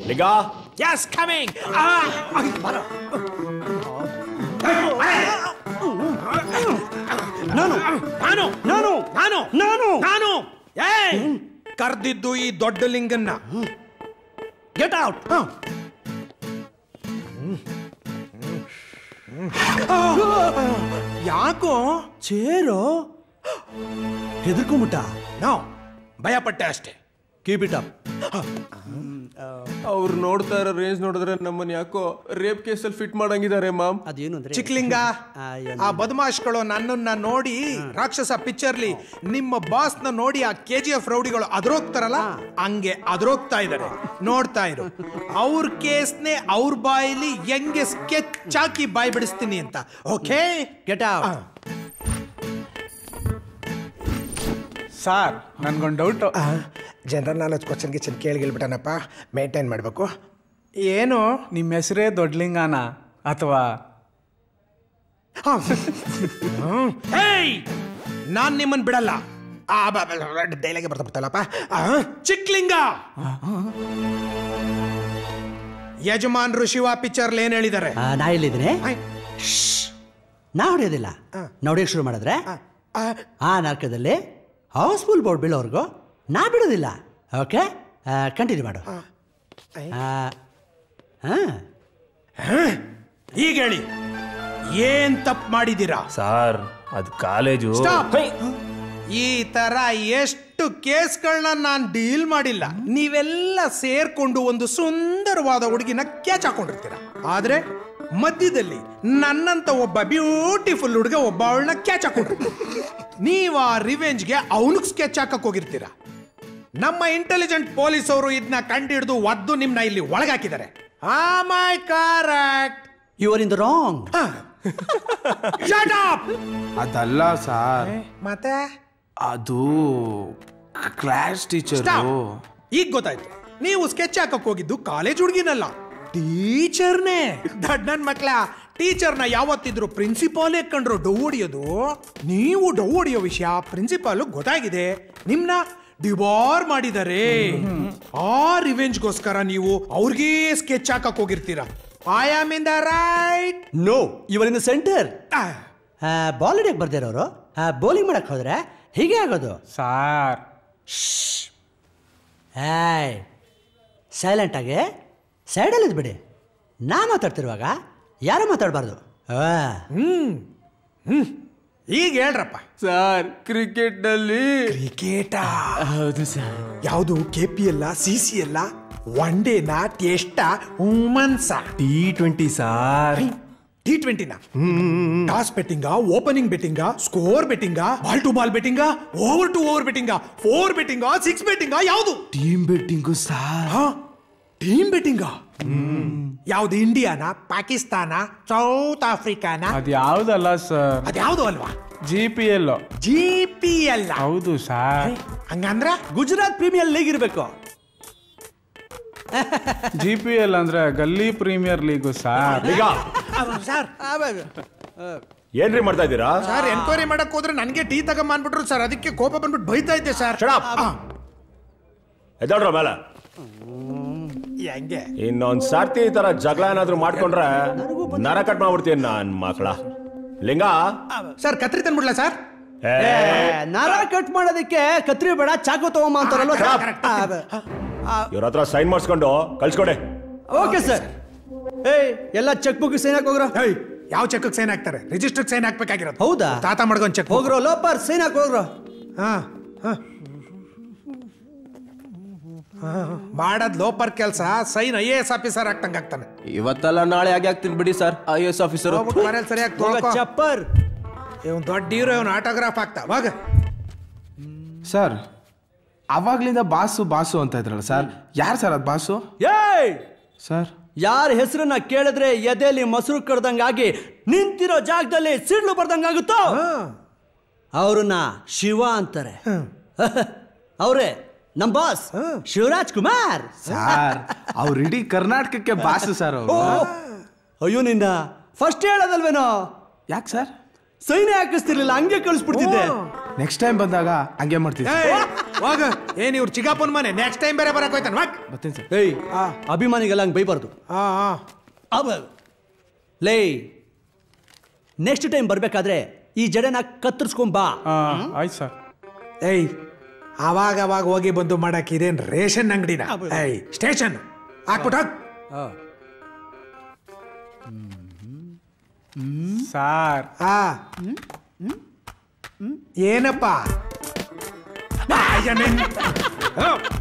ಲಿಂಗ Yes, coming. Ah, ah, ಬರೋ. ನಾನು ನಾನು ನಾನು ನಾನು ನಾನು ನಾನು ಏಯ್ ಕರ್ದಿದ್ದು ಈ ದೊಡ್ಡ ಲಿಂಗನ್ನ ಗೆಟ್ ಔಟ್ ಯಾಕೋ ಚೇರು ಹೆದರ್ಕೊಂಬಿಟ್ಟ ನೋ ಭಯಪಟ್ಟೆ ಅಷ್ಟೇ ಕೀಪ್ ಇಟ್ ಅಪ್ ಅವ್ರು ನೋಡ್ತಾ ಇರೋ ರೇಂಜ್ ನೋಡಿದ್ರೆ ನಮ್ಮನ್ನ ಯಾಕೋ ರೇಪ್ ಕೇಸಲ್ಲಿ ಫಿಟ್ ಮಾಡಂಗಿದ್ದಾರೆ ಮಾಮ್ ಅದೇನು ಅಂದ್ರೆ ಚಿಕ್ಲಿಂಗ ಆ, ಏನು? ಆ ಬದಮಾಶ್ಗಳು ನನ್ನನ್ನ ನೋಡಿ ರಾಕ್ಷಸ ಪಿಕ್ಚರ್ಲಿ ನಿಮ್ಮ ಬಾಸ್ ನ ನೋಡಿ ಆ ಕೆ ಜಿ ಎಫ್ ರೌಡಿಗಳು ಅದ್ರೋಗ್ತಾರಲ್ಲ ಹಂಗೆ ಅದ್ರೋಗ್ತಾ ಇದಾರೆ ನೋಡ್ತಾ ಇರು ಅವ್ರ ಕೇಸ್ನೇ ಅವ್ರ ಬಾಯಲ್ಲಿ ಹೆಂಗೆ ಸ್ಕೆಚ್ ಹಾಕಿ ಬಾಯಿ ಬಿಡಿಸ್ತೀನಿ ಅಂತ ಓಕೆ ಗೆಟ್ ಔಟ್ ಸರ್ ನನ್ಗೊಂದು ಡೌಟು ಜನರಲ್ ನಾಲೆಜ್ ಕ್ವಶನ್ಗೆ ಚೆನ್ನ ಕೇಳಿ ಗೆಲ್ಬಿಟ್ಟನಪ್ಪ ಮೇಂಟೈನ್ ಮಾಡಬೇಕು ಏನು ನಿಮ್ಮ ಹೆಸರೇ ದೊಡ್ಡಲಿಂಗನ ಅಥವಾ ಏಯ್ ನಾನ್ ನಿಮ್ಮನ್ ಬಿಡಲ್ಲ ಆ ಡೈಲಾಗೆ ಬರ್ತಾ ಬರ್ತಾಳಪ್ಪ ಚಿಕ್ಲಿಂಗ ಯಜಮಾನ್ರು ಶಿವ ಪಿಕ್ಚರ್ ಏನ್ ಹೇಳಿದ್ದಾರೆ ನಾ ಎಲ್ಲಿದ್ದೀನಿ ನಾ ಹೊಡೆಯೋದಿಲ್ಲ ನಾ ಹೊಡೆಯಕ್ಕೆ ಶುರು ಮಾಡಿದ್ರೆ ಆ ನಾಲ್ಕದಲ್ಲಿ ಹೌಸ್ಫುಲ್ ಬೋರ್ಡ್ ಬೀಳೋರ್ಗು ನಾ ಬಿಡೋದಿಲ್ಲ ಓಕೆ ಕಂಟಿನ್ಯೂ ಮಾಡು ಹಾಂ ಈಗ ಹೇಳಿ ಏನ್ ತಪ್ಪು ಮಾಡಿದ್ದೀರಾ ಸಾರ್ ಅದು ಕಾಲೇಜು ಸ್ಟಾಪ್ ಈ ತರ ಎಷ್ಟು ಕೇಸ್ಗಳನ್ನ ನಾನು ಡೀಲ್ ಮಾಡಿಲ್ಲ ನೀವೆಲ್ಲ ಸೇರ್ಕೊಂಡು ಒಂದು ಸುಂದರವಾದ ಹುಡುಗಿನ ಕ್ಯಾಚ್ ಹಾಕೊಂಡಿರ್ತೀರ ಆದ್ರೆ ಮಧ್ಯದಲ್ಲಿ ನನ್ನಂತ ಒಬ್ಬ ಬ್ಯೂಟಿಫುಲ್ ಹುಡುಗ ಒಬ್ಬ ಅವಳನ್ನ ಕ್ಯಾಚ್ ಹಾಕೊಂಡಿರ್ತೀರ ನೀವು ಆ ರಿವೆಂಜ್ಗೆ ಅವನಿಗೆ ಸ್ಕೆಚ್ ಹಾಕಕ್ ಹೋಗಿರ್ತೀರ ನಮ್ಮ ಇಂಟೆಲಿಜೆಂಟ್ ಪೊಲೀಸ್ ಅವರು ಇದನ್ನ ಕಂಡಿಡಿದು ಒದ್ದು ನಿಮ್ನ ಇಲ್ಲಿ ಒಳಗಾಕಿದ್ದಾರೆ ಆ my correct you are in the wrong shut up ಅದಲ್ಲ ಸರ್ ಮತ್ತೆ ಅದು ಕ್ಲಾಸ್ ಟೀಚರ್ Stop. ಈಗ ಗೊತ್ತಾಯ್ತು ನೀವು ಸ್ಕೆಚ್ ಹಾಕಕ್ ಹೋಗಿದ್ದು ಕಾಲೇಜ್ ಹುಡುಗಿನಲ್ಲ ಟೀಚರ್ನೇ ದಡ್ ನನ್ ಮಕ್ಳ ಟೀಚರ್ನ ಯಾವತ್ತಿದ್ರು ಪ್ರಿನ್ಸಿಪಾಲ್ ಕಂಡ್ರು ಡೌ ಹೊಡಿಯೋದು ನೀವು ಡೌ ಹೊಡಿಯೋ ವಿಷಯ ಪ್ರಿನ್ಸಿಪಾಲ್ ಗೊತ್ತಾಗಿದೆ ನಿಮ್ನ ಡಿವಾರ್ ಮಾಡಿದ್ದಾರೆ ಆ ರಿವೆಂಜ್ಗೋಸ್ಕರ ನೀವು ಅವ್ರಿಗೆ ಸ್ಕೆಚ್ ಹಾಕಕ್ ಹೋಗಿರ್ತೀರಾ I am in the right no ಇವರ್ ಇನ್ ದ ಸೆಂಟರ್ ಬಾಲ್ ಹಿಡಿಯಕ್ಕೆ ಬರ್ದಿರೋರು ಬೌಲಿಂಗ್ ಮಾಡಕ್ ಹೋದ್ರೆ ಹೀಗೆ ಆಗೋದು ಸಾರ್ ಏಯ್ ಸೈಲೆಂಟ್ ಆಗಿ ಸೈಡಲ್ಲಿ ಇದ್ಬಿಡಿ ನಾ ಮಾತಾಡ್ತಿರುವಾಗ ಯಾರು ಮಾತಾಡಬಾರ್ದು ಈಗ ಹೇಳ್ರಪ್ಪ ಸರ್ ಕ್ರಿಕೆಟ್ ನಲ್ಲಿ ಕ್ರಿಕೆಟ ಹೌದು ಸರ್ ಯಾವುದು ಕೆ ಪಿ ಎಲ್ಲ ಸಿ ಸಿ ಎಲ್ಲ ಒನ್ ಡೇನಾ ಟೆಸ್ಟಾ ವುಮನ್ಸಾ ಟಿ ಟ್ವೆಂಟಿ ಸಾರ್ ಟಿ ಟ್ವೆಂಟಿನ ಟಾಸ್ ಬೆಟ್ಟಿಂಗ ಓಪನಿಂಗ್ ಬೆಟ್ಟಿಂಗ ಸ್ಕೋರ್ ಬೆಟ್ಟಿಂಗ ಬಾಲ್ ಟು ಬಾಲ್ ಬೆಟ್ಟಿಂಗ ಓವರ್ ಟು ಓವರ್ ಬೆಟ್ಟಿಂಗ ಫೋರ್ ಬೆಟ್ಟಿಂಗ ಸಿಕ್ಸ್ ಬೆಟ್ಟಿಂಗ ಯಾವುದು ಟೀಮ್ ಬೆಟ್ಟಿಂಗು ಸಾರ್ ಟೀಮ್ ಬೆಟ್ಟಿಂಗ ಯಾವ್ದು ಇಂಡಿಯಾನ ಪಾಕಿಸ್ತಾನ ಸೌತ್ ಆಫ್ರಿಕಾನ ಅದು ಯಾವ್ದಲ್ಲ ಸರ್ ಅದ್ಯಾವುದು ಅಲ್ವಾ G P L G P L ಹೌದು ಸರ್ ಹಂಗಂದ್ರ ಗುಜರಾತ್ ಪ್ರೀಮಿಯರ್ ಲೀಗ್ ಇರಬೇಕು ಜಿ ಪಿ ಎಲ್ ಅಂದ್ರೆ Galli premier league sir Linga sir ಏನ್ರಿ ಮಾಡ್ತಾ ಇದ್ದೀರಾ ಸರ್ ಎನ್ಕ್ವೈರಿ ಮಾಡಕ್ ಹೋದ್ರೆ ನನಗೆ ಟೀ ತಗೊಂಬಂದ್ಬಿಟ್ರು ಸರ್ ಅದಕ್ಕೆ ಕೋಪ ಬಂದ್ಬಿಟ್ಟು ಬೈತಾ ಇದ್ದೆ ಸರ್ Shut up. ಎದ್ದಾಡ್ರ ಮೇಲೆ ಹೆಂಗೆ ಇನ್ನೊಂದ್ ಸರ್ತಿ ಈ ತರ ಜಗಳ ಏನಾದ್ರು ಮಾಡ್ಕೊಂಡ್ರೆ ನರ ಕಟ್ ಮಾಡ್ಬಿಡ್ತೀನಿ ನಾನ್ ಮಕ್ಳ ಲಿಂಗ ಸರ್ ಕತ್ರಿ ತಂದ್ಬಿಡ್ಲಾ ಸರ್ ಏ, ನರ ಕಟ್ ಮಾಡೋದಕ್ಕೆ ಕತ್ರಿ ಬೇಡ ಚಾಕು ತಗೊಂಬ ಅಂತಾರಲ್ವ ಇವ್ರ ಹತ್ರ ಸೈನ್ ಮಾಡಿಸ್ಕೊಂಡು ಕಳ್ಸ್ಕೊಡೆ ಓಕೆ ಸರ್ ಏಯ್ ಎಲ್ಲ ಚೆಕ್ ಬುಕ್ ಸೈನ್ ಹಾಕಿ ಹೋಗ್ರ ಏಯ್ ಯಾವ ಚೆಕ್ ಸೈನ್ ಹಾಕ್ತಾರೆ ರಿಜಿಸ್ಟರ್ ಸೈನ್ ಹಾಕ್ಬೇಕಾಗಿರೋದು ಹೌದಾ? ತಾತ ಮಾಡ್ಕೊಂಡ್ ಚೆಕ್ ಹೋಗ್ರೋ ಲೋಪರ್ ಸೈನ್ ಹಾಕಿ ಹೋಗ್ರೋ ಹಾ ಹಾ. ಹಾ, ಮಾಡದ್ ಲೋಪರ್ ಕೆಲಸ sign I A S officer ಆಗ್ತಂಗ ಆಗ್ತಾನೆ ಇವತ್ತಲ್ಲ ನಾಳೆ ಆಗಿ ಆಗ್ತೀನಿ ಬಿಡಿ ಸರ್ ಐ ಎಸ್ ಆಫೀಸರ್ ಹೋಗ್ಬಿಟ್ಟು ಮನೇಲಿ ಸರಿಯಾಗಿ ಹೋಗ ತೊಳ್ಕೊ. ಚಪ್ಪರ್ ಇವ್ನ್ ದೊಡ್ಡ ಹೀರೋ ಇವನ್ ಆಟೋಗ್ರಾಫ್ ಆಗ್ತಾ ವಾಗ ಸರ್ ಅವಾಗ್ಲಿಂದ ಬಾಸು ಬಾಸು ಅಂತ ಇದ್ರಲ್ಲ ಸರ್ ಯಾರು ಸರ್ ಅದು ಬಾಸು ಏಯ್ ಸರ್ ಯಾರ ಹೆಸರನ್ನ ಕೇಳಿದ್ರೆ ಎದೆಯಲ್ಲಿ ಮೊಸರು ಕಡ್ದಂಗಾಗಿ ನಿಂತಿರೋ ಜಾಗದಲ್ಲಿ ಸಿಡ್ಲು ಬರ್ದಂಗಾಗುತ್ತೋ ಅವ್ರನ್ನ ಶಿವ ಅಂತಾರೆ ಅವರೇ ನಮ್ ಬಾಸ್ ಶಿವರಾಜ್ ಕುಮಾರ್ ಸರ್ ಅವ್ರು ಇಡೀ ಕರ್ನಾಟಕಕ್ಕೆ ಬಾಸು ಸರ್ ಓ, ಅಯ್ಯೋ ನಿನ್ನ ಫಸ್ಟ್ ಹೇಳೋದಲ್ವೇನೋ ಯಾಕೆ ಸರ್ ಸೈನ್ಯ ಹಾಕಿಸ್ತಿರ್ಲಿಲ್ಲ ಹಂಗೆ ಕಳಿಸ್ಬಿಡ್ತಿದ್ದೆ ನೆಕ್ಸ್ಟ್ ಟೈಮ್ ಬಂದಾಗ ಹಂಗೆ ಮಾಡ್ತೀವಿ ಏಯ್, ಹೋಗ ಏನ್ ಇವ್ರು ಚಿಗಪ್ಪನ ಮನೆ ನೆಕ್ಸ್ಟ್ ಟೈಮ್ ಬೇರೆ ಬರಕ್ ಹೋಯ್ತಾನ ವಾಕ್ ಬರ್ತೀನಿ ಸರ್ ಏಯ್ ಅಭಿಮಾನಿಗೆಲ್ಲ ಹಂಗೆ ಬೈಬಾರ್ದು ಹಾ ಹಾ ಅವ ಲೇ ನೆಕ್ಸ್ಟ್ ಟೈಮ್ ಬರ್ಬೇಕಾದ್ರೆ ಈ ಜಡೆನ ಕತ್ತರಿಸ್ಕೊಂಬಾ ಹಾಂ ಆಯ್ತು ಸರ್ ಏಯ್ ಅವಾಗ ಅವಾಗ ಹೋಗಿ ಬಂದು ಮಾಡಕ್ ಇದೇನ್ ರೇಷನ್ ಅಂಗಡಿನ ಏಯ್ ಸ್ಟೇಷನ್ ಹಾಕ್ಬಿಟ್ಟು ಹೋಗ್. ಸಾರ್ ಆ ಏನಪ್ಪ ಅಯ್ಯ ನಿನ್-